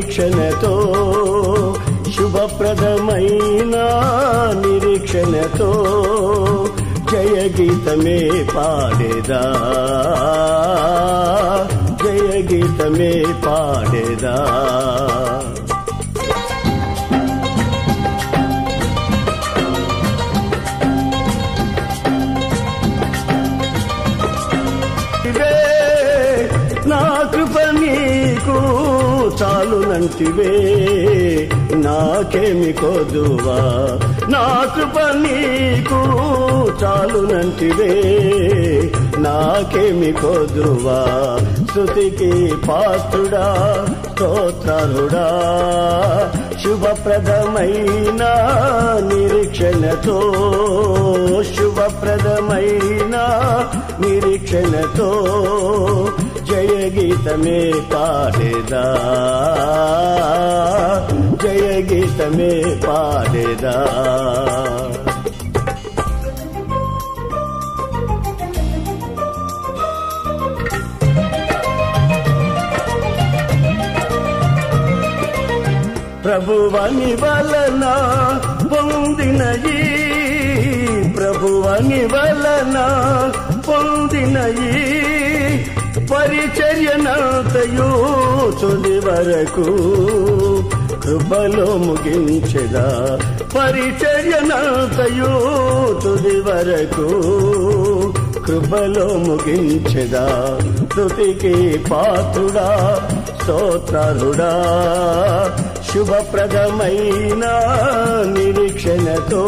నిరీక్షణతో శుభప్రదమైన నిరీక్షణతో జయ గీతమే పాడేదా జయ గీతమే పాడేదా ఇవే నా కృప నీకు చాలునంటివే నాకేమి కొదువా నా కృప నీకు చాలునంటివే నాకేమి కొదువా శృతికి పాత్రుడా స్తోత్రుడా శుభప్రదమైన నిరీక్షణతో శుభప్రదమైన నిరీక్షణతో జయ గీతమే పాడేదా జయ గీతమే పాడేదా ప్రభువని వలన పొందినయి ప్రభువని వలన పొందినయి పరిచర్యనంతయు తుది వరకు కృపలో ముగించెదా పరిచర్యనంతయు తుది వరకు కృపలో ముగించెదా తుతికి పాత్రుడా స్తోత్రుడా శుభప్రదమైన నిరీక్షణతో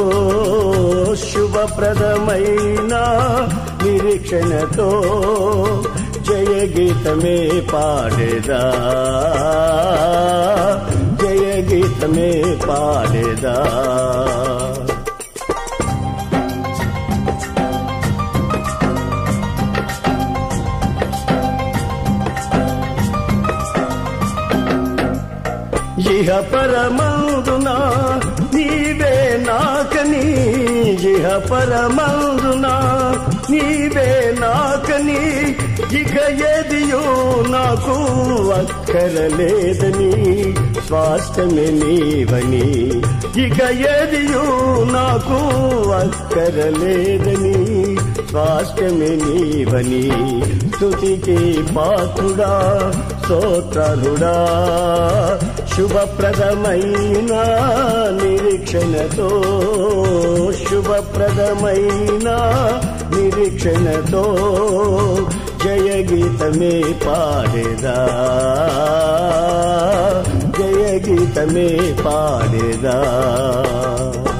శుభప్రదమైన నిరీక్షణతో జయ గీతమే పాడేదా జయ గీతమే పాడేదా ఇహ పరమందున నీవే నాకని ఇహ పరమందున నీవే నాకని ఇక ఎదియో నాకు అక్కరలేదని స్వాస్థ్యమే నీవని ఇక ఎదియో నాకు అక్కరలేదని స్వాస్థ్యమే నీవని స్తుతికి పాత్రుడా స్తోత్రుడా శుభప్రదమైన నిరీక్షణతో శుభప్రదమైన నిరీక్షణతో జయ గీతమే పాడేదా జయ గీతమే పాడేదా